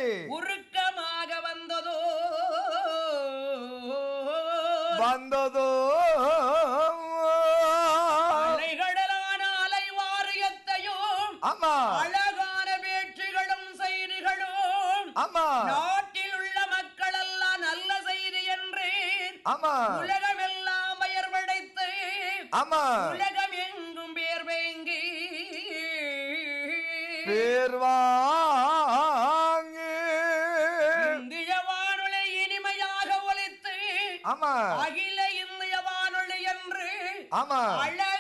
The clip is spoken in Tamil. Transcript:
உருக்கமாக வந்ததோ வந்ததோ அலைகடலான அலை வாரியத்தையும் ஆமா அழகான வேற்றுகளும் செய்திகளும் ஆமா நாட்டில் உள்ள மக்கள் எல்லாம் நல்ல செய்தி என்று ஆமா உலகமெல்லாம் பெயர் படைத்து ஆமா உலகம் எங்கும் பேர் வேங்கி பேர் வாங்கி இந்திய வானொலி இனிமையாக ஒலித்து ஆமா அகில இந்திய வானொலி என்று ஆமா அழ